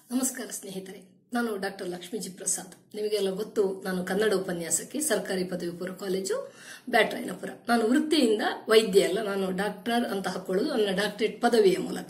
ನಮಸ್ಕಾರ ಸ್ನೇಹಿತರೆ ನಾನು ಡಾಕ್ಟರ್ ಲಕ್ಷ್ಮೀಜಿ ಪ್ರಸಾದ್ ನಿಮಗೆಲ್ಲ ಗೊತ್ತು ನಾನು ಕನ್ನಡ ಉಪನ್ಯಾಸಕಿ ಸರ್ಕಾರಿ ಪದವಿ ಪೂರ್ವ ಕಾಲೇಜು ಬ್ಯಾಟ್ರಾಯನಪುರ ನಾನು ವೃತ್ತಿಯಿಂದ ವೈದ್ಯ ಅಲ್ಲ ನಾನು ಡಾಕ್ಟರ್ ಅಂತ ಹಾಕೊಳ್ಳೋದು ನನ್ನ ಡಾಕ್ಟರೇಟ್ ಪದವಿಯ ಮೂಲಕ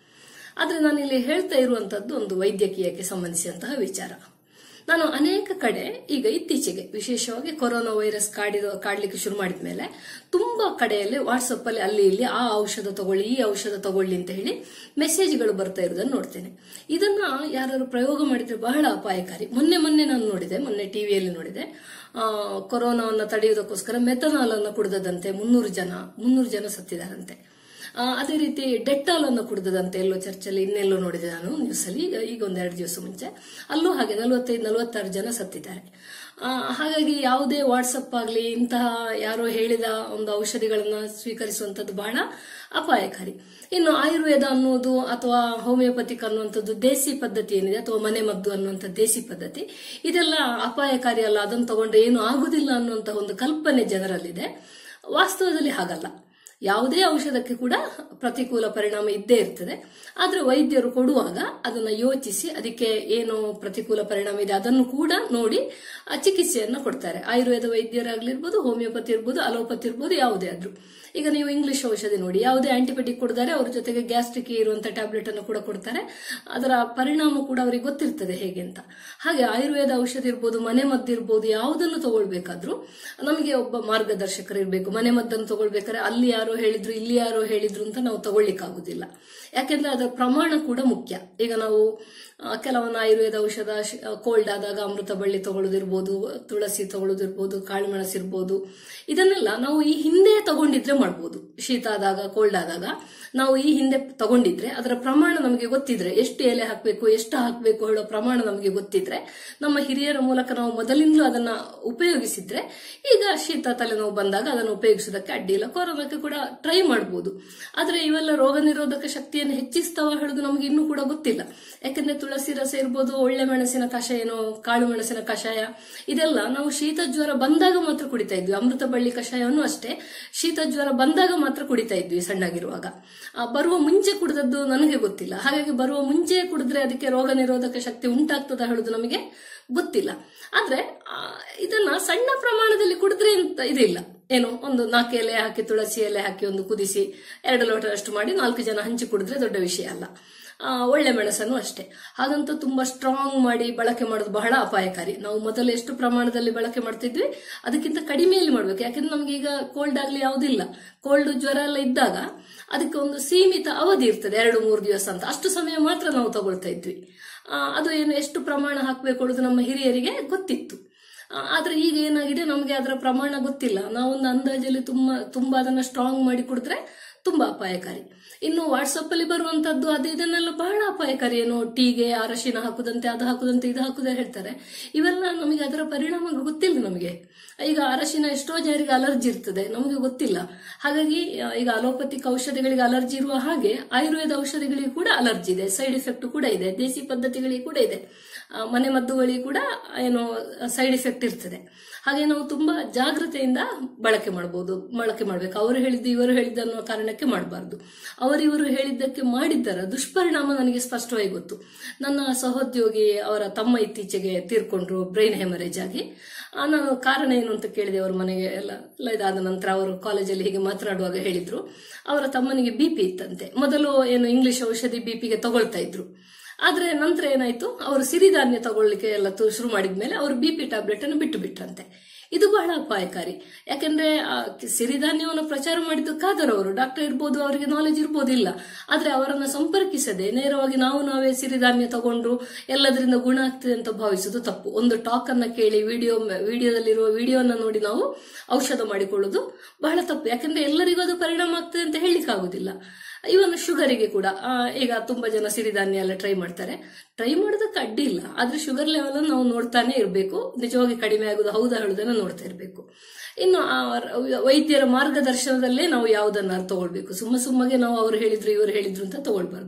ಆದರೆ ನಾನು ಇಲ್ಲಿ ಹೇಳ್ತಾ ಇರುವಂತದ್ದು ಒಂದು ವೈದ್ಯಕೀಯಕ್ಕೆ ಸಂಬಂಧಿಸಿದಂತಹ ವಿಚಾರ ನಾನು ಅನೇಕ ಕಡೆ ಈಗ ಇತ್ತೀಚೆಗೆ ವಿಶೇಷವಾಗಿ ಕೊರೋನಾ ವೈರಸ್ ಕಾಡಿರೋ ಕಾಡ್ಲಿಕ್ಕೆ ಶುರು ಮಾಡಿದ ಮೇಲೆ ತುಂಬಾ ಕಡೆಯಲ್ಲಿ ವಾಟ್ಸಪ್ ಅಲ್ಲಿ ಅಲ್ಲಿ ಇಲ್ಲಿ ಆ ಔಷಧ ತಗೊಳ್ಳಿ ಈ ಔಷಧ ತಗೊಳ್ಳಿ ಅಂತ ಹೇಳಿ ಮೆಸೇಜ್ಗಳು ಬರ್ತಾ ಇರೋದನ್ನು ನೋಡ್ತೇನೆ ಇದನ್ನ ಯಾರು ಪ್ರಯೋಗ ಮಾಡಿದ್ರೆ ಬಹಳ ಅಪಾಯಕಾರಿ ಮೊನ್ನೆ ಮೊನ್ನೆ ನಾನು ನೋಡಿದೆ ಮೊನ್ನೆ ಟಿವಿಯಲ್ಲಿ ನೋಡಿದೆ ಆ, ಕೊರೋನಾವನ್ನು ತಡೆಯುವುದಕ್ಕೋಸ್ಕರ ಮೆಥನಾಲ್ ಅನ್ನು ಕುಡಿದದಂತೆ ಮುನ್ನೂರು ಜನ ಮುನ್ನೂರು ಜನ ಸತ್ತಿದಾರಂತೆ ಆ, ಅದೇ ರೀತಿ ಡೆಟ್ಟಾಲ್ ಅನ್ನು ಕುಡಿದದಂತೆ ಎಲ್ಲೋ ಚರ್ಚಲ್ಲಿ ಇನ್ನೆಲ್ಲೋ ನೋಡಿದೆ ನಾನು ನ್ಯೂಸ್ ಅಲ್ಲಿ ಈಗ ಈಗ ಒಂದೆರಡು ದಿವಸ ಮುಂಚೆ ಅಲ್ಲೂ ಹಾಗೆ ನಲವತ್ತೈದು ನಲವತ್ತಾರು ಜನ ಸತ್ತಿದ್ದಾರೆ ಆ, ಹಾಗಾಗಿ ಯಾವುದೇ ವಾಟ್ಸಪ್ ಆಗಲಿ ಇಂತಹ ಯಾರೋ ಹೇಳಿದ ಒಂದು ಔಷಧಿಗಳನ್ನ ಸ್ವೀಕರಿಸುವಂತದ್ದು ಬಹಳ ಅಪಾಯಕಾರಿ ಇನ್ನು ಆಯುರ್ವೇದ ಅನ್ನೋದು ಅಥವಾ ಹೋಮಿಯೋಪತಿಕ್ ಅನ್ನುವಂಥದ್ದು ದೇಸಿ ಪದ್ಧತಿ ಏನಿದೆ ಅಥವಾ ಮನೆ ಮದ್ದು ಅನ್ನುವಂಥ ದೇಸಿ ಪದ್ಧತಿ ಇದೆಲ್ಲ ಅಪಾಯಕಾರಿ ಅಲ್ಲ ಅದನ್ನು ತಗೊಂಡ್ರೆ ಏನು ಆಗುದಿಲ್ಲ ಅನ್ನುವಂಥ ಒಂದು ಕಲ್ಪನೆ ಜನರಲ್ಲಿದೆ ವಾಸ್ತವದಲ್ಲಿ ಹಾಗಲ್ಲ ಯಾವುದೇ ಔಷಧಕ್ಕೆ ಕೂಡ ಪ್ರತಿಕೂಲ ಪರಿಣಾಮ ಇದ್ದೇ ಇರ್ತದೆ ಆದ್ರೆ ವೈದ್ಯರು ಕೊಡುವಾಗ ಅದನ್ನ ಯೋಚಿಸಿ ಅದಕ್ಕೆ ಏನು ಪ್ರತಿಕೂಲ ಪರಿಣಾಮ ಇದೆ ಅದನ್ನು ಕೂಡ ನೋಡಿ ಆ ಚಿಕಿತ್ಸೆಯನ್ನು ಕೊಡ್ತಾರೆ ಆಯುರ್ವೇದ ವೈದ್ಯರಾಗ್ಲಿರ್ಬೋದು ಹೋಮಿಯೋಪತಿ ಇರ್ಬೋದು ಅಲೋಪತಿ ಇರ್ಬೋದು ಯಾವುದೇ ಆದ್ರೂ ಈಗ ನೀವು ಇಂಗ್ಲಿಷ್ ಔಷಧಿ ನೋಡಿ ಯಾವುದೇ ಆಂಟಿಬಯೋಟಿಕ್ ಕೊಡ್ತಾರೆ ಅವ್ರ ಜೊತೆಗೆ ಗ್ಯಾಸ್ಟ್ರಿಕ್ ಇರುವಂತ ಟ್ಯಾಬ್ಲೆಟ್ ಅನ್ನು ಕೂಡ ಕೊಡ್ತಾರೆ ಅದರ ಪರಿಣಾಮ ಕೂಡ ಅವರಿಗೆ ಗೊತ್ತಿರ್ತದೆ ಹೇಗೆ ಅಂತ ಹಾಗೆ ಆಯುರ್ವೇದ ಔಷಧಿ ಇರ್ಬೋದು ಮನೆ ಮದ್ದು ಇರ್ಬೋದು ಯಾವುದನ್ನು ತಗೊಳ್ಬೇಕಾದ್ರೂ ನಮಗೆ ಒಬ್ಬ ಮಾರ್ಗದರ್ಶಕರು ಇರಬೇಕು ಮನೆ ಮದ್ದನ್ನು ತಗೊಳ್ಬೇಕಾದ್ರೆ ಅಲ್ಲಿ ಯಾರೋ ಹೇಳಿದ್ರು ಇಲ್ಲಿ ಯಾರೋ ಹೇಳಿದ್ರು ಅಂತ ನಾವು ತಗೊಳ್ಳಿಕ್ಕಾಗುದಿಲ್ಲ ಯಾಕೆಂದ್ರೆ ಅದರ ಪ್ರಮಾಣ ಕೂಡ ಮುಖ್ಯ ಈಗ ನಾವು ಆ, ಕೆಲವೊಂದು ಆಯುರ್ವೇದ ಔಷಧ ಕೋಲ್ಡ್ ಆದಾಗ ಅಮೃತ ಬಳ್ಳಿ ತಗೊಳ್ಳೋದಿರ್ಬೋದು ತುಳಸಿ ತಗೊಳ್ಳೋದಿರ್ಬೋದು ಕಾಳುಮೆಣಸು ಇರ್ಬೋದು ಇದನ್ನೆಲ್ಲ ನಾವು ಈ ಹಿಂದೆ ತಗೊಂಡಿದ್ರೆ ಮಾಡ್ಬೋದು ಶೀತ ಆದಾಗ ಕೋಲ್ಡ್ ಆದಾಗ ನಾವು ಈ ಹಿಂದೆ ತಗೊಂಡಿದ್ರೆ ಅದರ ಪ್ರಮಾಣ ನಮಗೆ ಗೊತ್ತಿದ್ರೆ ಎಷ್ಟು ಎಲೆ ಹಾಕಬೇಕು ಎಷ್ಟು ಹಾಕಬೇಕು ಹೇಳೋ ಪ್ರಮಾಣ ನಮಗೆ ಗೊತ್ತಿದ್ರೆ ನಮ್ಮ ಹಿರಿಯರ ಮೂಲಕ ನಾವು ಮೊದಲಿಂದಲೂ ಅದನ್ನ ಉಪಯೋಗಿಸಿದ್ರೆ ಈಗ ಶೀತ ತಲೆನೋವು ಬಂದಾಗ ಅದನ್ನು ಉಪಯೋಗಿಸೋದಕ್ಕೆ ಅಡ್ಡಿ ಇಲ್ಲ ಕೊರೋನಾಕ್ಕೆ ಕೂಡ ಟ್ರೈ ಮಾಡಬಹುದು ಆದ್ರೆ ಇವೆಲ್ಲ ರೋಗ ನಿರೋಧಕ ಶಕ್ತಿಯನ್ನು ಹೆಚ್ಚಿಸ್ತಾವ ಹೇಳೋದು ನಮಗೆ ಇನ್ನೂ ಕೂಡ ಗೊತ್ತಿಲ್ಲ ಯಾಕಂದ್ರೆ ತುಳಸಿ ರಸ ಇರ್ಬೋದು ಒಳ್ಳೆ ಮೆಣಸಿನ ಕಷಾಯ ಏನೋ ಕಾಳು ಮೆಣಸಿನ ಕಷಾಯ ಇದೆಲ್ಲ ನಾವು ಶೀತ ಜ್ವರ ಬಂದಾಗ ಮಾತ್ರ ಕುಡಿತಾ ಇದ್ವಿ ಅಮೃತ ಬಳ್ಳಿ ಕಷಾಯವನ್ನು ಅಷ್ಟೇ ಶೀತ ಜ್ವರ ಬಂದಾಗ ಮಾತ್ರ ಕುಡಿತಾ ಇದ್ವಿ ಸಣ್ಣಗಿರುವಾಗ ಆ, ಬರುವ ಮುಂಚೆ ಕುಡಿದದ್ದು ನನಗೆ ಗೊತ್ತಿಲ್ಲ ಹಾಗಾಗಿ ಬರುವ ಮುಂಚೆ ಕುಡಿದ್ರೆ ಅದಕ್ಕೆ ರೋಗ ನಿರೋಧಕ ಶಕ್ತಿ ಉಂಟಾಗ್ತದ ಹೇಳುದು ನಮಗೆ ಗೊತ್ತಿಲ್ಲ ಆದ್ರೆ ಆ, ಇದನ್ನ ಸಣ್ಣ ಪ್ರಮಾಣದಲ್ಲಿ ಕುಡಿದ್ರೆ ಅಂತ ಇದಿಲ್ಲ ಏನು ಒಂದು ನಾಲ್ಕು ಎಲೆ ಹಾಕಿ ತುಳಸಿ ಎಲೆ ಹಾಕಿ ಒಂದು ಕುದಿಸಿ ಎರಡು ಲೋಟದಷ್ಟು ಮಾಡಿ ನಾಲ್ಕು ಜನ ಹಂಚಿ ಕುಡಿದ್ರೆ ದೊಡ್ಡ ವಿಷಯ ಅಲ್ಲ ಆ, ಒಳ್ಳೆ ಮೆಣಸನ್ನು ಅಷ್ಟೇ ಹಾಗಂತ ತುಂಬಾ ಸ್ಟ್ರಾಂಗ್ ಮಾಡಿ ಬಳಕೆ ಮಾಡೋದು ಬಹಳ ಅಪಾಯಕಾರಿ ನಾವು ಮೊದಲು ಎಷ್ಟು ಪ್ರಮಾಣದಲ್ಲಿ ಬಳಕೆ ಮಾಡ್ತಿದ್ವಿ ಅದಕ್ಕಿಂತ ಕಡಿಮೆಯಲ್ಲಿ ಮಾಡ್ಬೇಕು ಯಾಕಂದ್ರೆ ನಮ್ಗೆ ಈಗ ಕೋಲ್ಡ್ ಆಗ್ಲಿ ಯಾವುದಿಲ್ಲ ಕೋಲ್ಡ್ ಜ್ವರ ಎಲ್ಲ ಇದ್ದಾಗ ಅದಕ್ಕೆ ಒಂದು ಸೀಮಿತ ಅವಧಿ ಇರ್ತದೆ ಎರಡು ಮೂರು ದಿವಸ ಅಂತ ಅಷ್ಟು ಸಮಯ ಮಾತ್ರ ನಾವು ತಗೊಳ್ತಾ ಇದ್ವಿ ಆ, ಅದು ಏನು ಎಷ್ಟು ಪ್ರಮಾಣ ಹಾಕಬೇಕು ಅನ್ನೋದು ನಮ್ಮ ಹಿರಿಯರಿಗೆ ಗೊತ್ತಿತ್ತು ಆ, ಆದ್ರೆ ಈಗ ಏನಾಗಿದೆ ನಮಗೆ ಅದರ ಪ್ರಮಾಣ ಗೊತ್ತಿಲ್ಲ ನಾವೊಂದು ಅಂದಾಜಲ್ಲಿ ತುಂಬಾ ತುಂಬಾ ಅದನ್ನ ಸ್ಟ್ರಾಂಗ್ ಮಾಡಿ ಕುಡಿದ್ರೆ ತುಂಬಾ ಅಪಾಯಕಾರಿ ಇನ್ನು ವಾಟ್ಸಪ್ ಅಲ್ಲಿ ಬರುವಂತದ್ದು ಅದು ಇದನ್ನೆಲ್ಲ ಬಹಳ ಅಪಾಯಕಾರಿ ಏನು ಟೀಗೆ ಅರಶಿನ ಹಾಕುದಂತೆ ಅದು ಹಾಕುದಂತೆ ಇದು ಹಾಕುದೇ ಹೇಳ್ತಾರೆ ಇವೆಲ್ಲ ನಮಗೆ ಅದರ ಪರಿಣಾಮ ಗೊತ್ತಿಲ್ಲ ನಮಗೆ ಈಗ ಅರಶಿನ ಎಷ್ಟೋ ಜನರಿಗೆ ಅಲರ್ಜಿ ಇರ್ತದೆ ನಮಗೆ ಗೊತ್ತಿಲ್ಲ ಹಾಗಾಗಿ ಆ, ಈಗ ಅಲೋಪತಿಕ್ ಔಷಧಿಗಳಿಗೆ ಅಲರ್ಜಿ ಇರುವ ಹಾಗೆ ಆಯುರ್ವೇದ ಔಷಧಿಗಳಿಗೆ ಕೂಡ ಅಲರ್ಜಿ ಇದೆ ಸೈಡ್ ಎಫೆಕ್ಟ್ ಕೂಡ ಇದೆ ದೇಸಿ ಪದ್ಧತಿಗಳಿಗೆ ಕೂಡ ಇದೆ ಆ, ಮನೆ ಮದ್ದುಗಳಿಗೆ ಕೂಡ ಏನು ಸೈಡ್ ಎಫೆಕ್ಟ್ ಇರ್ತದೆ ಹಾಗೆ ನಾವು ತುಂಬಾ ಜಾಗ್ರತೆಯಿಂದ ಬಳಕೆ ಮಾಡಬಹುದು ಬಳಕೆ ಮಾಡಬೇಕು ಅವರು ಹೇಳಿದ್ದು ಇವರು ಹೇಳಿದ್ದು ಅನ್ನೋ ಕಾರಣಕ್ಕೆ ಮಾಡಬಾರ್ದು ಅವರಿವರು ಹೇಳಿದ್ದಕ್ಕೆ ಮಾಡಿದ್ದರ ದುಷ್ಪರಿಣಾಮ ನನಗೆ ಸ್ಪಷ್ಟವಾಗಿ ಗೊತ್ತು ನನ್ನ ಸಹೋದ್ಯೋಗಿ ಅವರ ತಮ್ಮ ಇತ್ತೀಚೆಗೆ ತೀರ್ಕೊಂಡ್ರು ಬ್ರೈನ್ ಹೆಮರೇಜ್ ಆಗಿ ಆ, ನಾನು ಕಾರಣ ಏನು ಅಂತ ಕೇಳಿದೆ ಅವ್ರ ಮನೆಗೆ ಎಲ್ಲ ಎಲ್ಲ ಇದಾದ ನಂತರ ಅವರು ಕಾಲೇಜಲ್ಲಿ ಹೀಗೆ ಮಾತನಾಡುವಾಗ ಹೇಳಿದ್ರು ಅವರ ತಮ್ಮನಿಗೆ ಬಿ ಪಿ ಇತ್ತಂತೆ ಮೊದಲು ಏನು ಇಂಗ್ಲಿಷ್ ಔಷಧಿ ಬಿ ಪಿಗೆ ತಗೊಳ್ತಾ ಇದ್ರು ಆದ್ರೆ ನಂತರ ಏನಾಯ್ತು ಅವರು ಸಿರಿಧಾನ್ಯ ತಗೊಳ್ಳಿಕ್ಕೆ ಎಲ್ಲ ತು- ಶುರು ಮಾಡಿದ್ಮೇಲೆ ಅವರು ಬಿ ಪಿ ಟ್ಯಾಬ್ಲೆಟ್ ಅನ್ನು ಬಿಟ್ಟು ಬಿಟ್ರಂತೆ ಇದು ಬಹಳ ಅಪಾಯಕಾರಿ ಯಾಕಂದ್ರೆ ಆ ಕ- ಸಿರಿಧಾನ್ಯವನ್ನು ಪ್ರಚಾರ ಮಾಡಿದ್ದು ಖಾದರ್ ಅವರು ಡಾಕ್ಟರ್ ಇರ್ಬೋದು ಅವರಿಗೆ ನಾಲೆಜ್ ಇರ್ಬೋದಿಲ್ಲ ಆದ್ರೆ ಅವರನ್ನ ಸಂಪರ್ಕಿಸದೆ ನೇರವಾಗಿ ನಾವು ನಾವೇ ಸಿರಿಧಾನ್ಯ ತಗೊಂಡು ಎಲ್ಲದರಿಂದ ಗುಣ ಆಗ್ತದೆ ಅಂತ ಭಾವಿಸುವುದು ತಪ್ಪು ಒಂದು ಟಾಕ್ ಅನ್ನ ಕೇಳಿ ವಿಡಿಯೋ ವಿಡಿಯೋದಲ್ಲಿರುವ ವಿಡಿಯೋನ ನೋಡಿ ನಾವು ಔಷಧ ಮಾಡಿಕೊಳ್ಳುವುದು ಬಹಳ ತಪ್ಪು ಯಾಕಂದ್ರೆ ಎಲ್ಲರಿಗೂ ಅದು ಪರಿಣಾಮ ಆಗ್ತದೆ ಅಂತ ಹೇಳಲಿಕ್ಕಾಗುದಿಲ್ಲ ಇವನ್ ಶುಗರಿಗೆ ಕೂಡ ಆ, ಈಗ ತುಂಬಾ ಜನ ಸಿರಿಧಾನ್ಯ ಎಲ್ಲ ಟ್ರೈ ಮಾಡ್ತಾರೆ ಟ್ರೈ ಮಾಡೋದಕ್ಕೆ ಅಡ್ಡಿ ಇಲ್ಲ ಆದ್ರೆ ಶುಗರ್ ಲೆವೆಲ್ ನಾವು ನೋಡ್ತಾನೆ ಇರಬೇಕು ನಿಜವಾಗಿ ಕಡಿಮೆ ಆಗುದು ಹೌದಾ ಹೇಳುದನ್ನ ನೋಡ್ತಾ ಇರಬೇಕು ಇನ್ನು ಆ ರ- ವೈದ್ಯರ ಮಾರ್ಗದರ್ಶನದಲ್ಲೇ ನಾವು ಯಾವುದನ್ನ ತಗೊಳ್ಬೇಕು ಸುಮ್ಮ ಸುಮ್ಮಗೆ ನಾವು ಅವ್ರು ಹೇಳಿದ್ರು ಇವರು ಹೇಳಿದ್ರು ಅಂತ ತಗೊಳ್ಬಾರ್ದು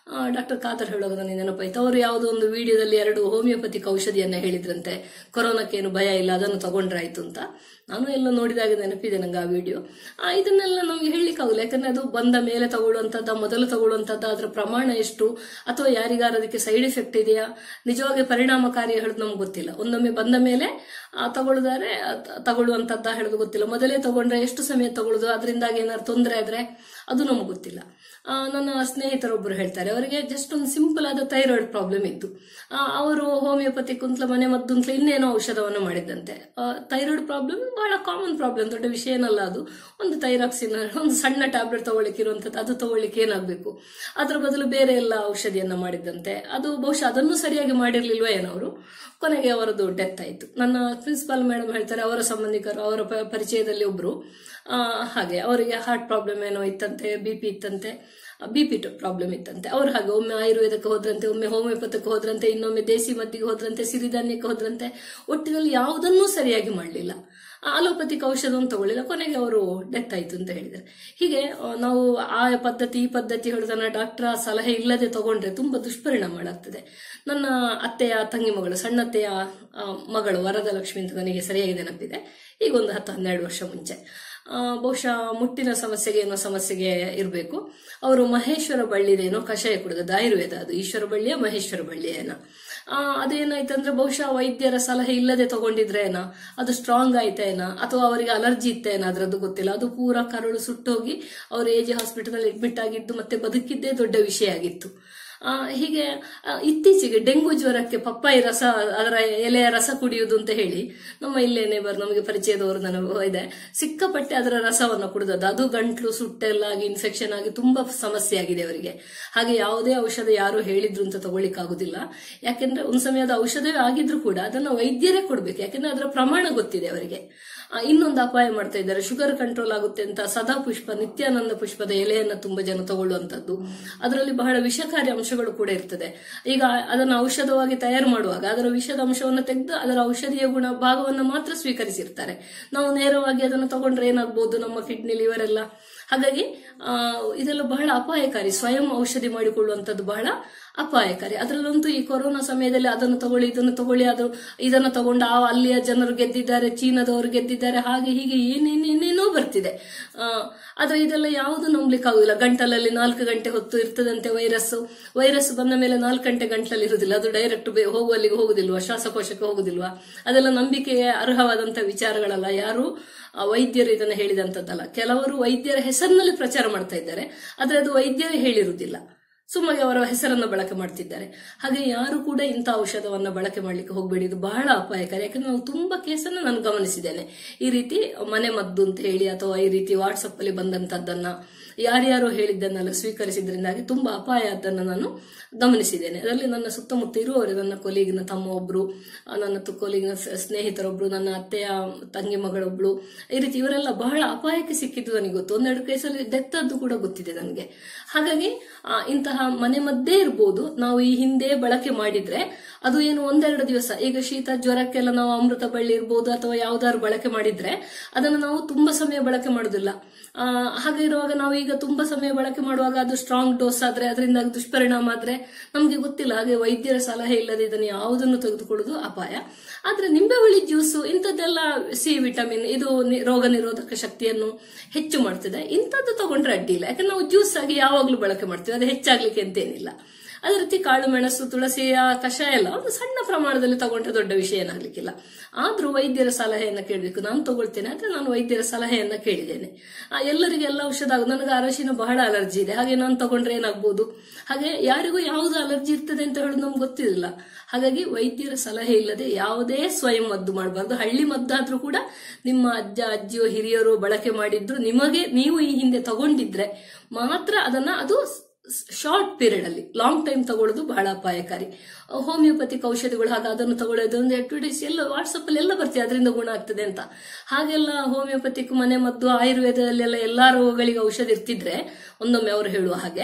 ಡಾಕ್ಟರ್ ಖಾದರ್ ಹೇಳುವಾಗ ನನಗೆ ನೆನಪಾಯ್ತು ಅವರು ಯಾವುದೋ ಒಂದು ವಿಡಿಯೋದಲ್ಲಿ ಎರಡು ಹೋಮಿಯೋಪತಿಕ್ ಔಷಧಿಯನ್ನ ಹೇಳಿದ್ರಂತೆ ಕೊರೋನಾಕ್ಕೇನು ಭಯ ಇಲ್ಲ ಅದನ್ನು ತಗೊಂಡ್ರಾಯ್ತು ಅಂತ ನಾನು ಎಲ್ಲ ನೋಡಿದಾಗ ನೆನಪಿದೆ ನಂಗೆ ಆ ವಿಡಿಯೋ ಇದನ್ನೆಲ್ಲ ನಮಗೆ ಹೇಳಲಿಕ್ಕಾಗಲ್ಲ ಯಾಕಂದ್ರೆ ಅದು ಬಂದ ಮೇಲೆ ತಗೊಳ್ಳುವಂಥದ್ದ ಮೊದಲು ತಗೊಳ್ಳುವಂಥದ್ದು ಅದರ ಪ್ರಮಾಣ ಎಷ್ಟು ಅಥವಾ ಯಾರಿಗಾರ ಅದಕ್ಕೆ ಸೈಡ್ ಎಫೆಕ್ಟ್ ಇದೆಯಾ ನಿಜವಾಗಿ ಪರಿಣಾಮಕಾರಿ ಹೇಳೋದು ನಮ್ಗೆ ಗೊತ್ತಿಲ್ಲ ಒಂದೊಮ್ಮೆ ಬಂದ ಮೇಲೆ ಆ, ತಗೊಳ್ಳುದಾರೆ ಅದ್- ತಗೊಳ್ಳುವಂಥದ್ದ ಹೇಳೋದು ಗೊತ್ತಿಲ್ಲ ಮೊದಲೇ ತಗೊಂಡ್ರೆ ಎಷ್ಟು ಸಮಯ ತಗೊಳ್ಳೋದು ಅದರಿಂದಾಗಿ ಏನಾದ್ರು ತೊಂದರೆ ಆದ್ರೆ ಅದು ನಮ್ಗೆ ಗೊತ್ತಿಲ್ಲ ಆ, ನನ್ನ ಸ್ನೇಹಿತರೊಬ್ಬರು ಹೇಳ್ತಾರೆ ಅವರಿಗೆ ಜಸ್ಟ್ ಒಂದು ಸಿಂಪಲ್ ಆದ ಥೈರಾಯ್ಡ್ ಪ್ರಾಬ್ಲಮ್ ಇತ್ತು ಆ, ಅವರು ಹೋಮಿಯೋಪತಿ ಕುಂತ್ಲ ಮನೆ ಮದ್ದು ಅಂತಲೇ ಇನ್ನೇನೋ ಔಷಧವನ್ನು ಮಾಡಿದ್ದಂತೆ ಥೈರಾಯ್ಡ್ ಪ್ರಾಬ್ಲಮ್ ಬಹಳ ಕಾಮನ್ ಪ್ರಾಬ್ಲಮ್ ದೊಡ್ಡ ವಿಷಯ ಏನಲ್ಲ ಅದು ಒಂದು ಥೈರಾಕ್ಸಿನ್ ಒಂದು ಸಣ್ಣ ಟ್ಯಾಬ್ಲೆಟ್ ತಗೊಳ್ಳಿಕ್ಕೆ ಇರುವಂಥದ್ದು ಅದು ತಗೊಳ್ಳಿಕ್ಕೆ ಏನಾಗಬೇಕು ಅದ್ರ ಬದಲು ಬೇರೆ ಎಲ್ಲ ಔಷಧಿಯನ್ನ ಮಾಡಿದ್ದಂತೆ ಅದು ಬಹುಶಃ ಅದನ್ನು ಸರಿಯಾಗಿ ಮಾಡಿರ್ಲಿಲ್ವ ಏನವರು ಕೊನೆಗೆ ಅವರದ್ದು ಡೆತ್ ಆಯಿತು ನನ್ನ ಪ್ರಿನ್ಸಿಪಾಲ್ ಮೇಡಮ್ ಹೇಳ್ತಾರೆ ಅವರ ಸಂಬಂಧಿಕರು ಅವರ ಪ- ಪರಿಚಯದಲ್ಲಿ ಒಬ್ರು ಆ, ಹಾಗೆ ಅವರಿಗೆ ಹಾರ್ಟ್ ಪ್ರಾಬ್ಲಮ್ ಏನೋ ಇತ್ತಂತೆ ಬಿ ಪಿ ಇತ್ತಂತೆ ಬಿ ಪಿ ಪ್ರಾಬ್ಲಮ್ ಇತ್ತಂತೆ ಅವ್ರು ಹಾಗೆ ಒಮ್ಮೆ ಆಯುರ್ವೇದಕ್ಕೆ ಹೋದ್ರಂತೆ ಒಮ್ಮೆ ಹೋಮಿಯೋಪತಿಗೆ ಹೋದ್ರಂತೆ ಇನ್ನೊಮ್ಮೆ ದೇಸಿ ಮದ್ದಿಗೆ ಹೋದ್ರಂತೆ ಸಿರಿಧಾನ್ಯಕ್ಕೆ ಹೋದ್ರಂತೆ ಒಟ್ಟಿನಲ್ಲಿ ಯಾವುದನ್ನೂ ಸರಿಯಾಗಿ ಮಾಡಲಿಲ್ಲ ಅಲೋಪತಿಕ್ ಔಷಧವನ್ನು ತಗೊಳ್ಳಿಲ್ಲ ಕೊನೆಗೆ ಅವರು ಡೆತ್ ಆಯ್ತು ಅಂತ ಹೇಳಿದ್ದಾರೆ ಹೀಗೆ ಆ, ನಾವು ಆ ಪದ್ಧತಿ ಈ ಪದ್ಧತಿ ಹೇಳೋದನ್ನ ಡಾಕ್ಟರ್ ಸಲಹೆ ಇಲ್ಲದೆ ತಗೊಂಡ್ರೆ ತುಂಬಾ ದುಷ್ಪರಿಣಾಮಗಳಾಗ್ತದೆ ನನ್ನ ಅತ್ತೆಯ ತಂಗಿ ಮಗಳು ಸಣ್ಣತ್ತೆಯ ಆ, ಮಗಳು ವರದಲಕ್ಷ್ಮಿ ಅಂತ ನನಗೆ ಸರಿಯಾಗಿ ನೆನಪಿದೆ ಈಗ ಒಂದು ಹತ್ತು ಹನ್ನೆರಡು ವರ್ಷ ಮುಂಚೆ ಆ, ಬಹುಶಃ ಮುಟ್ಟಿನ ಸಮಸ್ಯೆಗೆ ಏನೋ ಸಮಸ್ಯೆಗೆ ಇರಬೇಕು ಅವರು ಮಹೇಶ್ವರ ಬಳ್ಳಿದೇನೋ ಕಷಾಯ ಕುಡಿದದ್ದು ಆಯುರ್ವೇದ ಅದು ಈಶ್ವರ ಬಳ್ಳಿಯ ಮಹೇಶ್ವರ ಬಳ್ಳಿಯೇನ ಆ, ಅದೇನಾಯ್ತಂದ್ರೆ ಬಹುಶಃ ವೈದ್ಯರ ಸಲಹೆ ಇಲ್ಲದೆ ತಗೊಂಡಿದ್ರೇನ ಅದು ಸ್ಟ್ರಾಂಗ್ ಆಯ್ತೇನ ಅಥವಾ ಅವರಿಗೆ ಅಲರ್ಜಿ ಇತ್ತೇನ ಅದ್ರದ್ದು ಗೊತ್ತಿಲ್ಲ ಅದು ಪೂರ ಕರಳು ಸುಟ್ಟೋಗಿ ಅವರು ಎ ಜಿ ಹಾಸ್ಪಿಟಲ್ ಅಡ್ಮಿಟ್ ಆಗಿದ್ದು ಮತ್ತೆ ಬದುಕಿದ್ದೇ ದೊಡ್ಡ ವಿಷಯ ಆಗಿತ್ತು ಆ, ಹೀಗೆ ಆ, ಇತ್ತೀಚೆಗೆ ಡೆಂಗು ಜ್ವರಕ್ಕೆ ಪಪ್ಪಾಯಿ ರಸ ಅದರ ಎಲೆಯ ರಸ ಕುಡಿಯುವುದು ಅಂತ ಹೇಳಿ ನಮ್ಮ ಇಲ್ಲೇ ನೇಬರ್ ನಮಗೆ ಪರಿಚಯದವರು ನನಗೆ ಇದೆ ಸಿಕ್ಕಾಪಟ್ಟೆ ಅದರ ರಸವನ್ನು ಕುಡಿದದ್ದು ಅದು ಗಂಟ್ಲು ಸುಟ್ಟೆಲ್ಲ ಆಗಿ ಇನ್ಫೆಕ್ಷನ್ ಆಗಿ ತುಂಬಾ ಸಮಸ್ಯೆ ಆಗಿದೆ ಅವರಿಗೆ ಹಾಗೆ ಯಾವುದೇ ಔಷಧ ಯಾರು ಹೇಳಿದ್ರು ಅಂತ ತಗೊಳ್ಳಿಕ್ಕಾಗುದಿಲ್ಲ ಯಾಕೆಂದ್ರೆ ಒಂದು ಸಮಯದ ಔಷಧವೇ ಆಗಿದ್ರು ಕೂಡ ಅದನ್ನ ವೈದ್ಯರೇ ಕೊಡ್ಬೇಕು ಯಾಕೆಂದ್ರೆ ಅದರ ಪ್ರಮಾಣ ಗೊತ್ತಿದೆ ಅವರಿಗೆ ಆ, ಇನ್ನೊಂದು ಅಪಾಯ ಮಾಡ್ತಾ ಇದ್ದಾರೆ ಶುಗರ್ ಕಂಟ್ರೋಲ್ ಆಗುತ್ತೆ ಅಂತ ಸದಾ ಪುಷ್ಪ ನಿತ್ಯಾನಂದ ಪುಷ್ಪದ ಎಲೆಯನ್ನ ತುಂಬಾ ಜನ ತಗೊಳ್ಳುವಂತದ್ದು ಅದರಲ್ಲಿ ಬಹಳ ವಿಷಕಾರಿ ಅಂಶಗಳು ಕೂಡ ಇರ್ತದೆ ಈಗ ಅದನ್ನು ಔಷಧವಾಗಿ ತಯಾರು ಮಾಡುವಾಗ ಅದರ ವಿಷದ ಅಂಶವನ್ನು ತೆಗೆದು ಅದರ ಔಷಧೀಯ ಗುಣ ಭಾಗವನ್ನು ಮಾತ್ರ ಸ್ವೀಕರಿಸಿರ್ತಾರೆ ನಾವು ನೇರವಾಗಿ ಅದನ್ನು ತಗೊಂಡ್ರೆ ಏನಾಗ್ಬೋದು ನಮ್ಮ ಕಿಡ್ನಿ ಲಿವರ್ ಎಲ್ಲ ಹಾಗಾಗಿ ಆ, ಇದೆಲ್ಲ ಬಹಳ ಅಪಾಯಕಾರಿ ಸ್ವಯಂ ಔಷಧಿ ಮಾಡಿಕೊಳ್ಳುವಂಥದ್ದು ಬಹಳ ಅಪಾಯಕಾರಿ ಅದರಲ್ಲಂತೂ ಈ ಕೊರೋನಾ ಸಮಯದಲ್ಲಿ ಅದನ್ನು ತಗೊಳ್ಳಿ ಇದನ್ನು ತಗೊಳ್ಳಿ ಅದು ಇದನ್ನು ತಗೊಂಡು ಆ ಅಲ್ಲಿಯ ಜನರು ಗೆದ್ದಿದ್ದಾರೆ ಚೀನಾದವರು ಗೆದ್ದಿದ್ದಾರೆ ಹಾಗೆ ಹೀಗೆ ಏನೇನೇನೇನೋ ಬರ್ತಿದೆ ಆ, ಆದ್ರೆ ಇದೆಲ್ಲ ಯಾವುದು ನಂಬ್ಲಿಕ್ಕಾಗುದಿಲ್ಲ ಗಂಟಲಲ್ಲಿ ನಾಲ್ಕು ಗಂಟೆ ಹೊತ್ತು ಇರ್ತದಂತೆ ವೈರಸ್ ವೈರಸ್ ಬಂದ ಮೇಲೆ ನಾಲ್ಕು ಗಂಟೆ ಗಂಟಲಲ್ಲಿ ಇರುವುದಿಲ್ಲ ಅದು ಡೈರೆಕ್ಟ್ ಹೋಗುವಲ್ಲಿಗೆ ಹೋಗುದಿಲ್ವಾ ಶ್ವಾಸಕೋಶಕ್ಕೆ ಹೋಗುದಿಲ್ವಾ ಅದೆಲ್ಲ ನಂಬಿಕೆಗೆ ಅರ್ಹವಾದಂತ ವಿಚಾರಗಳಲ್ಲ ಯಾರು ಆ, ವೈದ್ಯರು ಇದನ್ನು ಹೇಳಿದಂತದ್ದಲ್ಲ ಕೆಲವರು ವೈದ್ಯರ ಹೆಸರಿನಲ್ಲಿ ಪ್ರಚಾರ ಮಾಡ್ತಾ ಇದ್ದಾರೆ ಆದ್ರೆ ಅದು ವೈದ್ಯರೇ ಹೇಳಿರುವುದಿಲ್ಲ ಸುಮ್ಮಗೆ ಅವರ ಹೆಸರನ್ನು ಬಳಕೆ ಮಾಡ್ತಿದ್ದಾರೆ ಹಾಗೆ ಯಾರು ಕೂಡ ಇಂಥ ಔಷಧವನ್ನ ಬಳಕೆ ಮಾಡ್ಲಿಕ್ಕೆ ಹೋಗಬೇಡಿ ಇದು ಬಹಳ ಅಪಾಯಕಾರಿ ಯಾಕಂದ್ರೆ ನಾವು ತುಂಬಾ ಕೇಸನ್ನು ನಾನು ಗಮನಿಸಿದ್ದೇನೆ ಈ ರೀತಿ ಮನೆ ಮದ್ದು ಅಂತ ಹೇಳಿ ಅಥವಾ ಈ ರೀತಿ ವಾಟ್ಸಪ್ ಅಲ್ಲಿ ಬಂದಂತದ್ದನ್ನ ಯಾರ್ಯಾರೋ ಹೇಳಿದ್ದನ್ನೆಲ್ಲ ಸ್ವೀಕರಿಸಿದ್ರಿಂದಾಗಿ ತುಂಬಾ ಅಪಾಯ ಅದನ್ನ ನಾನು ಗಮನಿಸಿದ್ದೇನೆ ಅದರಲ್ಲಿ ನನ್ನ ಸುತ್ತಮುತ್ತ ಇರುವವರು ನನ್ನ ಕೊಲೀಗಿನ ತಮ್ಮ ಒಬ್ರು ಆ, ನನ್ನ ತು- ಕೊಲೀಗಿನ ಸ- ಸ್ನೇಹಿತರೊಬ್ರು ನನ್ನ ಅತ್ತೆಯ ತಂಗಿ ಮಗಳೊಬ್ಳು ಈ ರೀತಿ ಇವರೆಲ್ಲ ಬಹಳ ಅಪಾಯಕ್ಕೆ ಸಿಕ್ಕಿದ್ದು ನನಗೆ ಗೊತ್ತು ಒಂದೆರಡು ಕೇಸಲ್ಲಿ ಡೆತ್ ಆದ್ದು ಕೂಡ ಗೊತ್ತಿದೆ ನನಗೆ ಹಾಗಾಗಿ ಆ, ಇಂತಹ ಮನೆ ಮದ್ದೇ ಇರ್ಬೋದು ನಾವು ಈ ಹಿಂದೆ ಬಳಕೆ ಮಾಡಿದ್ರೆ ಅದು ಏನು ಒಂದೆರಡು ದಿವಸ ಈಗ ಶೀತ ಜ್ವರಕ್ಕೆಲ್ಲ ನಾವು ಅಮೃತ ಬಳ್ಳಿ ಇರ್ಬೋದು ಅಥವಾ ಯಾವ್ದಾದ್ರು ಬಳಕೆ ಮಾಡಿದ್ರೆ ಅದನ್ನು ನಾವು ತುಂಬಾ ಸಮಯ ಬಳಕೆ ಮಾಡುದಿಲ್ಲ ಆ, ಹಾಗೆ ಇರುವಾಗ ನಾವು ಈಗ ತುಂಬಾ ಸಮಯ ಬಳಕೆ ಮಾಡುವಾಗ ಅದು ಸ್ಟ್ರಾಂಗ್ ಡೋಸ್ ಆದ್ರೆ ಅದರಿಂದ ದುಷ್ಪರಿಣಾಮ ಆದ್ರೆ ನಮ್ಗೆ ಗೊತ್ತಿಲ್ಲ ಹಾಗೆ ವೈದ್ಯರ ಸಲಹೆ ಇಲ್ಲದೆ ಇದನ್ನು ಯಾವುದನ್ನು ತೆಗೆದುಕೊಳ್ಳುವುದು ಅಪಾಯ ಆದ್ರೆ ನಿಂಬೆಹುಳಿ ಜ್ಯೂಸು ಇಂಥದ್ದೆಲ್ಲ ಸಿ ವಿಟಮಿನ್ ಇದು ನಿ- ರೋಗ ನಿರೋಧಕ ಶಕ್ತಿಯನ್ನು ಹೆಚ್ಚು ಮಾಡ್ತದೆ ಇಂಥದ್ದು ತಗೊಂಡ್ರೆ ಅಡ್ಡಿ ಇಲ್ಲ ಯಾಕಂದ್ರೆ ನಾವು ಜ್ಯೂಸ್ ಆಗಿ ಯಾವಾಗ್ಲೂ ಬಳಕೆ ಮಾಡ್ತೀವಿ ಅದು ಹೆಚ್ಚಾಗ್ಲಿಕ್ಕೆ ಅಂತೇನಿಲ್ಲ ಅದೇ ರೀತಿ ಕಾಳು ಮೆಣಸು ತುಳಸಿಯ ಕಷಾಯ ಎಲ್ಲ ಒಂದು ಸಣ್ಣ ಪ್ರಮಾಣದಲ್ಲಿ ತಗೊಂಡ್ರೆ ದೊಡ್ಡ ವಿಷಯ ಏನಾಗ್ಲಿಕ್ಕಿಲ್ಲ ಆದ್ರೂ ವೈದ್ಯರ ಸಲಹೆಯನ್ನ ಕೇಳಬೇಕು ನಾನು ತಗೊಳ್ತೇನೆ ಆದ್ರೆ ನಾನು ವೈದ್ಯರ ಸಲಹೆಯನ್ನ ಕೇಳಿದ್ದೇನೆ ಆ, ಎಲ್ಲರಿಗೆ ಎಲ್ಲ ಔಷಧ ಆಗ ನನಗೆ ಅರಶಿನ ಬಹಳ ಅಲರ್ಜಿ ಇದೆ ಹಾಗೆ ನಾನು ತಗೊಂಡ್ರೆ ಏನಾಗ್ಬೋದು ಹಾಗೆ ಯಾರಿಗೂ ಯಾವುದು ಅಲರ್ಜಿ ಇರ್ತದೆ ಅಂತ ಹೇಳೋದು ನಮ್ಗೆ ಗೊತ್ತಿರಲಿಲ್ಲ ಹಾಗಾಗಿ ವೈದ್ಯರ ಸಲಹೆ ಇಲ್ಲದೆ ಯಾವುದೇ ಸ್ವಯಂ ಮದ್ದು ಮಾಡಬಾರ್ದು ಹಳ್ಳಿ ಮದ್ದಾದ್ರೂ ಕೂಡ ನಿಮ್ಮ ಅಜ್ಜ ಅಜ್ಜಿಯೋ ಹಿರಿಯರು ಬಳಕೆ ಮಾಡಿದ್ರು ನಿಮಗೆ ನೀವು ಈ ಹಿಂದೆ ತಗೊಂಡಿದ್ರೆ ಮಾತ್ರ ಅದನ್ನ ಅದು ಶಾರ್ಟ್ ಪೀರಿಯಡ್ ಅಲ್ಲಿ ಲಾಂಗ್ ಟೈಮ್ ತಗೊಳ್ಳೋದು ಬಹಳ ಅಪಾಯಕಾರಿ ಹೋಮಿಯೋಪತಿಕ್ ಔಷಧಿಗಳು ಹಾಗೆ ಅದನ್ನು ತಗೊಳ್ಳೋದು ಒಂದು ಅಡ್ವರ್ಟೈಸ್ ಎಲ್ಲ ವಾಟ್ಸಪ್ ಅಲ್ಲಿ ಎಲ್ಲ ಬರ್ತದೆ ಅದರಿಂದ ಗುಣ ಆಗ್ತದೆ ಅಂತ ಹಾಗೆಲ್ಲ ಹೋಮಿಯೋಪತಿಕ್ ಮನೆ ಮದ್ದು ಆಯುರ್ವೇದದಲ್ಲೆಲ್ಲ ಎಲ್ಲಾ ರೋಗಗಳಿಗೆ ಔಷಧಿ ಇರ್ತಿದ್ರೆ ಒಂದೊಮ್ಮೆ ಅವರು ಹೇಳುವ ಹಾಗೆ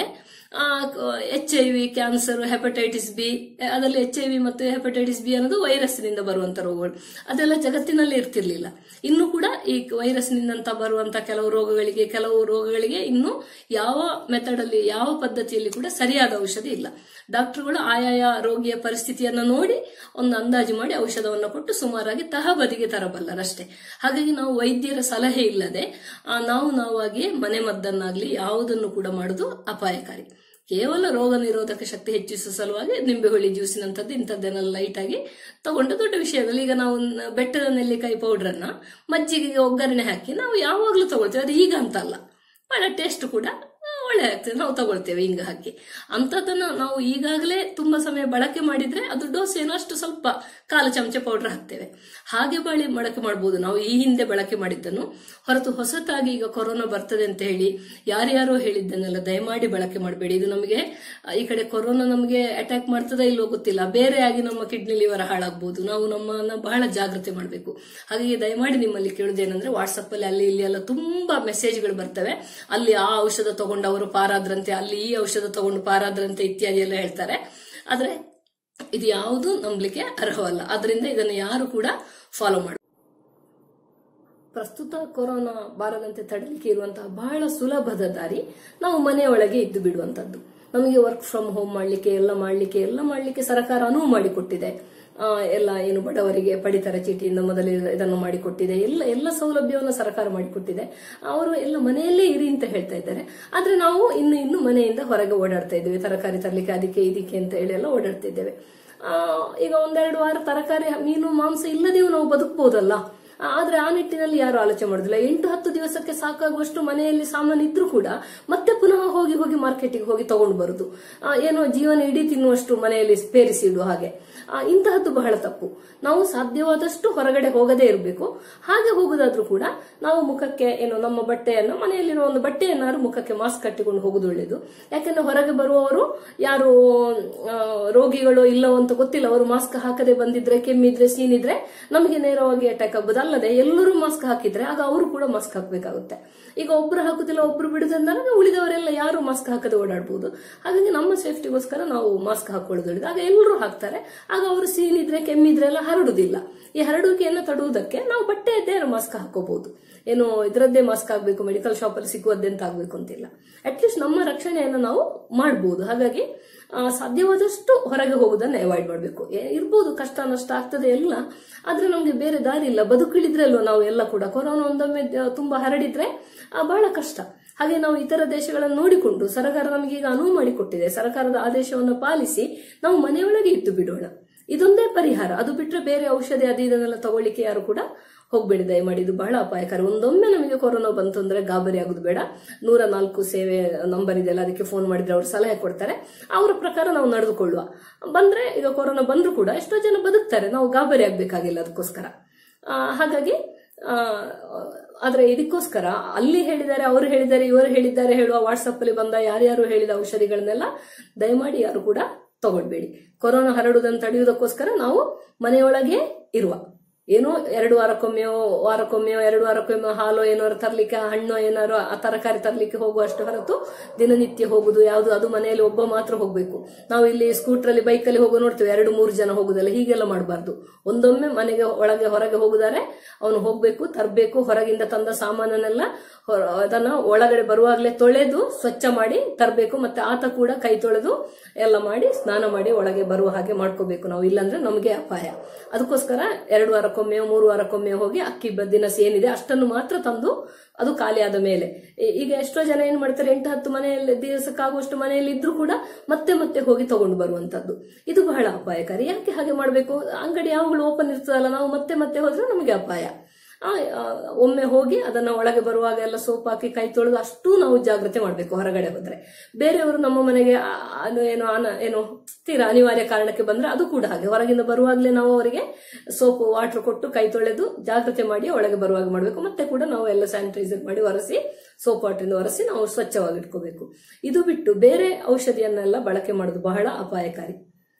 H I V cancer hepatitis B ಅದರಲ್ಲಿ ಎಚ್ ಐ ವಿ ಮತ್ತು ಹೆಪಟೈಟಿಸ್ ಬಿ ಅನ್ನೋದು ವೈರಸ್ನಿಂದ ಬರುವಂತ ರೋಗಗಳು ಅದೆಲ್ಲ ಜಗತ್ತಿನಲ್ಲಿ ಇರ್ತಿರ್ಲಿಲ್ಲ ಇನ್ನು ಕೂಡ ಈ ವೈರಸ್ನಿಂದ ಬರುವಂತ ಕೆಲವು ರೋಗಗಳಿಗೆ ಕೆಲವು ರೋಗಗಳಿಗೆ ಇನ್ನು ಯಾವ ಮೆಥಡ್ ಅಲ್ಲಿ ಯಾವ ಪದ್ಧತಿಯಲ್ಲಿ ಕೂಡ ಸರಿಯಾದ ಔಷಧಿ ಇಲ್ಲ ಡಾಕ್ಟರ್ಗಳು ಆಯಾಯ ರೋಗಿಯ ಪರಿಸ್ಥಿತಿಯನ್ನ ನೋಡಿ ಒಂದು ಅಂದಾಜು ಮಾಡಿ ಔಷಧವನ್ನು ಕೊಟ್ಟು ಸುಮಾರಾಗಿ ತಹಬದಿಗೆ ತರಬಲ್ಲರಷ್ಟೇ ಹಾಗಾಗಿ ನಾವು ವೈದ್ಯರ ಸಲಹೆ ಇಲ್ಲದೆ ಆ, ನಾವು ನಾವಾಗಿ ಮನೆ ಮದ್ದನ್ನಾಗ್ಲಿ ಯಾವುದನ್ನು ಕೂಡ ಮಾಡುವುದು ಅಪಾಯಕಾರಿ ಕೇವಲ ರೋಗ ನಿರೋಧಕ ಶಕ್ತಿ ಹೆಚ್ಚಿಸುವ ಸಲುವಾಗಿ ನಿಂಬೆಹುಳಿ ಜ್ಯೂಸಿನಂಥದ್ದು ಇಂಥದ್ದನ್ನೆಲ್ಲ ಲೈಟ್ ಆಗಿ ತಗೊಂಡು ದೊಡ್ಡ ವಿಷಯದಲ್ಲಿ ಈಗ ನಾವು ನ- ಬೆಟ್ಟದ ನೆಲ್ಲಿಕಾಯಿ ಪೌಡರ್ ಅನ್ನ ಮಜ್ಜಿಗೆಗೆ ಒಗ್ಗರಣೆ ಹಾಕಿ ನಾವು ಯಾವಾಗಲೂ ತಗೊಳ್ತೇವೆ ಅದು ಈಗ ಅಂತ ಅಲ್ಲ ಬಹಳ ಟೇಸ್ಟ್ ಕೂಡ ಆ, ಒಳ್ಳೆ ಆಗ್ತದೆ ನಾವು ತಗೊಳ್ತೇವೆ ಹಿಂಗ ಹಾಕಿ ಅಂಥದ್ದನ್ನ ನಾವು ಈಗಾಗಲೇ ತುಂಬಾ ಸಮಯ ಬಳಕೆ ಮಾಡಿದ್ರೆ ಅದು ಡೋಸ್ ಏನೋ ಅಷ್ಟು ಸ್ವಲ್ಪ ಕಾಲು ಚಮಚ ಪೌಡರ್ ಹಾಕ್ತೇವೆ ಹಾಗೆ ಬಳಿ ಬಳಕೆ ಮಾಡಬಹುದು ನಾವು ಈ ಹಿಂದೆ ಬಳಕೆ ಮಾಡಿದ್ದನ್ನು ಹೊರತು ಹೊಸತಾಗಿ ಈಗ ಕೊರೋನಾ ಬರ್ತದೆ ಅಂತ ಹೇಳಿ ಯಾರ್ಯಾರೋ ಹೇಳಿದ್ದನ್ನೆಲ್ಲ ದಯಮಾಡಿ ಬಳಕೆ ಮಾಡಬೇಡಿ ಇದು ನಮಗೆ ಆ, ಈ ಕಡೆ ಕೊರೋನಾ ನಮಗೆ ಅಟ್ಯಾಕ್ ಮಾಡ್ತದೋ ಇಲ್ಲೋ ಗೊತ್ತಿಲ್ಲ ಬೇರೆ ಆಗಿ ನಮ್ಮ ಕಿಡ್ನಿ ಲಿವರ್ ಹಾಳಾಗಬಹುದು ನಾವು ನಮ್ಮನ್ನ ಬಹಳ ಜಾಗ್ರತೆ ಮಾಡಬೇಕು ಹಾಗಾಗಿ ದಯಮಾಡಿ ನಿಮ್ಮಲ್ಲಿ ಕೇಳುವುದೇನೆಂದ್ರೆ ವಾಟ್ಸಪ್ ಅಲ್ಲಿ ಅಲ್ಲಿ ಇಲ್ಲಿ ಎಲ್ಲ ತುಂಬಾ ಮೆಸೇಜ್ಗಳು ಬರ್ತವೆ ಅಲ್ಲಿ ಆ ಔಷಧ ತಗೊಂಡು ಅವರು ಪಾರಾದ್ರಂತೆ ಅಲ್ಲಿ ಈ ಔಷಧ ತಗೊಂಡು ಪಾರಾದ್ರಂತೆ ಇತ್ಯಾದಿ ಎಲ್ಲ ಹೇಳ್ತಾರೆ ಆದ್ರೆ ಇದು ಯಾವುದು ನಂಬಲಿಕ್ಕೆ ಅರ್ಹವಲ್ಲ ಅದರಿಂದ ಇದನ್ನು ಯಾರು ಕೂಡ ಫಾಲೋ ಮಾಡಿ ಪ್ರಸ್ತುತ ಕೊರೋನಾ ಬಾರದಂತೆ ತಡಲಿಕ್ಕೆ ಇರುವಂತಹ ಬಹಳ ಸುಲಭದ ದಾರಿ ನಾವು ಮನೆಯೊಳಗೆ ಇದ್ದು ಬಿಡುವಂತದ್ದು ನಮಗೆ ವರ್ಕ್ ಫ್ರಮ್ ಹೋಮ್ ಮಾಡಲಿಕ್ಕೆ ಎಲ್ಲ ಮಾಡಲಿಕ್ಕೆ ಎಲ್ಲ ಮಾಡಲಿಕ್ಕೆ ಸರ್ಕಾರ ಅನುವು ಮಾಡಿಕೊಟ್ಟಿದೆ ಆ, ಎಲ್ಲ ಏನು ಬಡವರಿಗೆ ಪಡಿತರ ಚೀಟಿಯಿಂದ ಮೊದಲೇ ಇದನ್ನು ಮಾಡಿಕೊಟ್ಟಿದೆ ಎಲ್ಲ ಎಲ್ಲ ಸೌಲಭ್ಯವನ್ನು ಸರ್ಕಾರ ಮಾಡಿಕೊಟ್ಟಿದೆ ಅವರು ಎಲ್ಲ ಮನೆಯಲ್ಲೇ ಇರಿ ಅಂತ ಹೇಳ್ತಾ ಇದ್ದಾರೆ ಆದ್ರೆ ನಾವು ಇನ್ನು ಇನ್ನು ಮನೆಯಿಂದ ಹೊರಗೆ ಓಡಾಡ್ತಾ ಇದ್ದೇವೆ ತರಕಾರಿ ತರಲಿಕ್ಕೆ ಅದಕ್ಕೆ ಇದಕ್ಕೆ ಅಂತ ಹೇಳಿ ಎಲ್ಲ ಓಡಾಡ್ತಾ ಇದ್ದೇವೆ ಆ, ಈಗ ಒಂದೆರಡು ವಾರ ತರಕಾರಿ ಮೀನು ಮಾಂಸ ಇಲ್ಲದೆಯೂ ನಾವು ಬದುಕಬಹುದಲ್ಲ ಆ, ಆದ್ರೆ ಆ ನಿಟ್ಟಿನಲ್ಲಿ ಯಾರು ಆಲೋಚನೆ ಮಾಡುದಿಲ್ಲ ಎಂಟು ಹತ್ತು ದಿವಸಕ್ಕೆ ಸಾಕಾಗುವಷ್ಟು ಮನೆಯಲ್ಲಿ ಸಾಮಾನು ಇದ್ರೂ ಕೂಡ ಮತ್ತೆ ಪುನಃ ಹೋಗಿ ಹೋಗಿ ಮಾರ್ಕೆಟಿಗೆ ಹೋಗಿ ತಗೊಂಡು ಬರುದು ಆ, ಏನೋ ಜೀವನ ಇಡೀ ತಿನ್ನುವಷ್ಟು ಮನೆಯಲ್ಲಿ ಪೇರಿಸಿ ಇಡುವ ಹಾಗೆ ಆ, ಇಂತಹದ್ದು ಬಹಳ ತಪ್ಪು ನಾವು ಸಾಧ್ಯವಾದಷ್ಟು ಹೊರಗಡೆ ಹೋಗದೇ ಇರಬೇಕು ಹಾಗೆ ಹೋಗುದಾದ್ರೂ ಕೂಡ ನಾವು ಮುಖಕ್ಕೆ ಏನು ನಮ್ಮ ಬಟ್ಟೆಯನ್ನು ಮನೆಯಲ್ಲಿರುವ ಒಂದು ಬಟ್ಟೆಯನ್ನಾರು ಮುಖಕ್ಕೆ ಮಾಸ್ಕ್ ಕಟ್ಟಿಕೊಂಡು ಹೋಗುದು ಒಳ್ಳೆಯದು ಯಾಕಂದ್ರೆ ಹೊರಗೆ ಬರುವವರು ಯಾರು ಆ, ರೋಗಿಗಳು ಇಲ್ಲವೋ ಅಂತ ಗೊತ್ತಿಲ್ಲ ಅವರು ಮಾಸ್ಕ್ ಹಾಕದೆ ಬಂದಿದ್ರೆ ಕೆಮ್ಮಿದ್ರೆ ಸೀನಿದ್ರೆ ನಮಗೆ ನೇರವಾಗಿ ಅಟ್ಯಾಕ್ ಆಗ್ಬೋದು ಅಲ್ಲದೆ ಎಲ್ಲರೂ ಮಾಸ್ಕ್ ಹಾಕಿದ್ರೆ ಆಗ ಅವರು ಕೂಡ ಮಾಸ್ಕ್ ಹಾಕಬೇಕಾಗುತ್ತೆ ಈಗ ಒಬ್ರು ಹಾಕುದಿಲ್ಲ ಒಬ್ರು ಬಿಡುದಂದ್ರೆ ಉಳಿದವರೆಲ್ಲ ಯಾರು ಮಾಸ್ಕ್ ಹಾಕದೆ ಓಡಾಡಬಹುದು ಹಾಗಾಗಿ ನಮ್ಮ ಸೇಫ್ಟಿಗೋಸ್ಕರ ನಾವು ಮಾಸ್ಕ್ ಹಾಕೊಳ್ಳೋದು ಒಳ್ಳೆದು ಆಗ ಎಲ್ಲರೂ ಹಾಕ್ತಾರೆ ಆಗ ಅವರು ಸೀನಿದ್ರೆ ಕೆಮ್ಮಿದ್ರೆ ಎಲ್ಲ ಹರಡುದಿಲ್ಲ ಈ ಹರಡುವಿಕೆಯನ್ನು ತಡುವುದಕ್ಕೆ ನಾವು ಬಟ್ಟೆಯದ್ದೇ ಮಾಸ್ಕ್ ಹಾಕೋಬಹುದು ಏನು ಇದರದ್ದೇ ಮಾಸ್ಕ್ ಆಗಬೇಕು ಮೆಡಿಕಲ್ ಶಾಪ್ ಅಲ್ಲಿ ಸಿಗುವುದೇ ಅಂತ ಆಗ್ಬೇಕು ಅಂತಿಲ್ಲ ಅಟ್ಲೀಸ್ಟ್ ನಮ್ಮ ರಕ್ಷಣೆಯನ್ನು ನಾವು ಮಾಡಬಹುದು ಹಾಗಾಗಿ ಆ, ಸಾಧ್ಯವಾದಷ್ಟು ಹೊರಗೆ ಹೋಗುದನ್ನ ಅವಾಯ್ಡ್ ಮಾಡಬೇಕು ಇರ್ಬೋದು ಕಷ್ಟ ನಷ್ಟ ಆಗ್ತದೆ ಎಲ್ಲ ಆದ್ರೆ ನಮ್ಗೆ ಬೇರೆ ದಾರಿ ಇಲ್ಲ ಬದುಕಿಳಿದ್ರೆ ಅಲ್ವಾ ನಾವು ಎಲ್ಲ ಕೂಡ ಕೊರೋನಾ ಒಂದೊಮ್ಮೆ ದ- ತುಂಬಾ ಹರಡಿದ್ರೆ ಆ, ಬಹಳ ಕಷ್ಟ ಹಾಗೆ ನಾವು ಇತರ ದೇಶಗಳನ್ನು ನೋಡಿಕೊಂಡು ಸರ್ಕಾರ ನಮಗೆ ಈಗ ಅನುವು ಮಾಡಿಕೊಟ್ಟಿದೆ ಸರ್ಕಾರದ ಆದೇಶವನ್ನು ಪಾಲಿಸಿ ನಾವು ಮನೆಯೊಳಗೆ ಇದ್ದು ಬಿಡೋಣ ಇದೊಂದೇ ಪರಿಹಾರ ಅದು ಬಿಟ್ರೆ ಬೇರೆ ಔಷಧಿ ಅದು ಇದನ್ನೆಲ್ಲ ತಗೊಳ್ಳಿಕ್ಕೆ ಯಾರು ಕೂಡ ಹೋಗ್ಬೇಡಿ ದಯಮಾಡಿ ಇದು ಬಹಳ ಅಪಾಯಕಾರಿ ಒಂದೊಮ್ಮೆ ನಮಗೆ ಕೊರೋನಾ ಬಂತು ಅಂದ್ರೆ ಗಾಬರಿ ಆಗುದು ಬೇಡ ನೂರ ನಾಲ್ಕು ಸೇವೆ ನಂಬರ್ ಇದೆಯಲ್ಲ ಅದಕ್ಕೆ ಫೋನ್ ಮಾಡಿದ್ರೆ ಅವರು ಸಲಹೆ ಕೊಡ್ತಾರೆ ಅವರ ಪ್ರಕಾರ ನಾವು ನಡೆದುಕೊಳ್ಳುವ ಬಂದ್ರೆ ಈಗ ಕೊರೋನಾ ಬಂದ್ರು ಕೂಡ ಎಷ್ಟೋ ಜನ ಬದುಕ್ತಾರೆ ನಾವು ಗಾಬರಿ ಆಗ್ಬೇಕಾಗಿಲ್ಲ ಅದಕ್ಕೋಸ್ಕರ ಆ, ಹಾಗಾಗಿ ಆ, ಆದ್ರೆ ಇದಕ್ಕೋಸ್ಕರ ಅಲ್ಲಿ ಹೇಳಿದ್ದಾರೆ ಅವರು ಹೇಳಿದ್ದಾರೆ ಇವರು ಹೇಳಿದ್ದಾರೆ ಹೇಳುವ ವಾಟ್ಸಪ್ ಅಲ್ಲಿ ಬಂದ ಯಾರ್ಯಾರು ಹೇಳಿದ ಔಷಧಿಗಳನ್ನೆಲ್ಲ ದಯಮಾಡಿ ಯಾರು ಕೂಡ ತಗೊಳ್ಬೇಡಿ ಕೊರೋನಾ ಹರಡುವುದನ್ನು ತಡೆಯುವುದಕ್ಕೋಸ್ಕರ ನಾವು ಮನೆಯೊಳಗೆ ಇರುವ ಏನೋ ಎರಡು ವಾರಕ್ಕೊಮ್ಮೆಯೋ ವಾರಕ್ಕೊಮ್ಮೆಯೋ ಎರಡು ವಾರಕ್ಕೊಮ್ಮೆ ಹಾಲು ಏನಾರು ತರ್ಲಿಕ್ಕೆ ಹಣ್ಣು ಏನಾರು ಆ ತರಕಾರಿ ತರ್ಲಿಕ್ಕೆ ಹೋಗುವಷ್ಟು ಹೊರತು ದಿನನಿತ್ಯ ಹೋಗುದು ಯಾವುದು ಅದು ಮನೆಯಲ್ಲಿ ಒಬ್ಬ ಮಾತ್ರ ಹೋಗ್ಬೇಕು ನಾವು ಇಲ್ಲಿ ಸ್ಕೂಟ್ರಲ್ಲಿ ಬೈಕಲ್ಲಿ ಹೋಗೋ ನೋಡ್ತೇವೆ ಎರಡು ಮೂರು ಜನ ಹೋಗುದಲ್ಲ ಹೀಗೆಲ್ಲ ಮಾಡಬಾರ್ದು ಒಂದೊಮ್ಮೆ ಮನೆಗೆ ಒಳಗೆ ಹೊರಗೆ ಹೋಗುದಾರೆ ಅವನು ಹೋಗ್ಬೇಕು ತರಬೇಕು ಹೊರಗಿಂದ ತಂದ ಸಾಮಾನನ್ನೆಲ್ಲ ಹೊರ- ಅದನ್ನ ಒಳಗಡೆ ಬರುವಾಗಲೇ ತೊಳೆದು ಸ್ವಚ್ಛ ಮಾಡಿ ತರಬೇಕು ಮತ್ತೆ ಆತ ಕೂಡ ಕೈ ತೊಳೆದು ಎಲ್ಲ ಮಾಡಿ ಸ್ನಾನ ಮಾಡಿ ಒಳಗೆ ಬರುವ ಹಾಗೆ ಮಾಡ್ಕೋಬೇಕು ನಾವು ಇಲ್ಲಾಂದ್ರೆ ನಮಗೆ ಅಪಾಯ ಅದಕ್ಕೋಸ್ಕರ ಎರಡು ವಾರಕ್ಕೊಮ್ಮೆಯೋ ಮೂರು ವಾರಕ್ಕೊಮ್ಮೆ ಹೋಗಿ ಅಕ್ಕಿ ಬ- ದಿನಸ ಏನಿದೆ ಅಷ್ಟನ್ನು ಮಾತ್ರ ತಂದು ಅದು ಖಾಲಿ ಆದ ಮೇಲೆ ಈ- ಈಗ ಎಷ್ಟೋ ಜನ ಏನ್ ಮಾಡ್ತಾರೆ ಎಂಟು ಹತ್ತು ಮನೆಯಲ್ಲಿ ದಿವಸಕ್ಕಾಗುವಷ್ಟು ಮನೆಯಲ್ಲಿ ಇದ್ರೂ ಕೂಡ ಮತ್ತೆ ಮತ್ತೆ ಹೋಗಿ ತಗೊಂಡು ಬರುವಂತದ್ದು ಇದು ಬಹಳ ಅಪಾಯಕಾರಿ ಯಾಕೆ ಹಾಗೆ ಮಾಡಬೇಕು ಅಂಗಡಿ ಯಾವಾಗಲೂ ಓಪನ್ ಇರ್ತದಲ್ಲ ನಾವು ಮತ್ತೆ ಮತ್ತೆ ಹೋದ್ರೆ ನಮಗೆ ಅಪಾಯ ಆ, ಆ, ಒಮ್ಮೆ ಹೋಗಿ ಅದನ್ನ ಒಳಗೆ ಬರುವಾಗ ಎಲ್ಲ ಸೋಪ್ ಹಾಕಿ ಕೈ ತೊಳೆದು ಅಷ್ಟೂ ನಾವು ಜಾಗ್ರತೆ ಮಾಡಬೇಕು ಹೊರಗಡೆ ಬಂದ್ರೆ ಬೇರೆಯವರು ನಮ್ಮ ಮನೆಗೆ ಆ, ಅದು ಏನೋ ಅನ ಏನೋ ತೀರಾ ಅನಿವಾರ್ಯ ಕಾರಣಕ್ಕೆ ಬಂದ್ರೆ ಅದು ಕೂಡ ಹಾಗೆ ಹೊರಗಿಂದ ಬರುವಾಗಲೇ ನಾವು ಅವರಿಗೆ ಸೋಪ್ ವಾಟರ್ ಕೊಟ್ಟು ಕೈ ತೊಳೆದು ಜಾಗ್ರತೆ ಮಾಡಿ ಒಳಗೆ ಬರುವಾಗ ಮಾಡಬೇಕು ಮತ್ತೆ ಕೂಡ ನಾವು ಎಲ್ಲ ಸ್ಯಾನಿಟೈಸರ್ ಮಾಡಿ ಒರೆಸಿ ಸೋಪ್ ವಾಟರಿಂದ ಒರೆಸಿ ನಾವು ಸ್ವಚ್ಛವಾಗಿ ಇಟ್ಕೋಬೇಕು ಇದು ಬಿಟ್ಟು ಬೇರೆ ಔಷಧಿಯನ್ನೆಲ್ಲ ಬಳಕೆ ಮಾಡೋದು ಬಹಳ ಅಪಾಯಕಾರಿ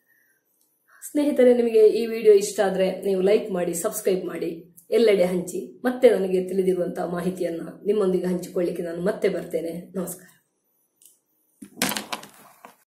ಸ್ನೇಹಿತರೆ ನಿಮಗೆ ಈ ವಿಡಿಯೋ ಇಷ್ಟ ಆದ್ರೆ ನೀವು ಲೈಕ್ ಮಾಡಿ ಸಬ್ಸ್ಕ್ರೈಬ್ ಮಾಡಿ ಎಲ್ಲೆಡೆ ಹಂಚಿ ಮತ್ತೆ ನನಗೆ ತಿಳಿದಿರುವಂತಹ ಮಾಹಿತಿಯನ್ನ ನಿಮ್ಮೊಂದಿಗೆ ಹಂಚಿಕೊಳ್ಳಿಕ್ಕೆ ನಾನು ಮತ್ತೆ ಬರ್ತೇನೆ ನಮಸ್ಕಾರ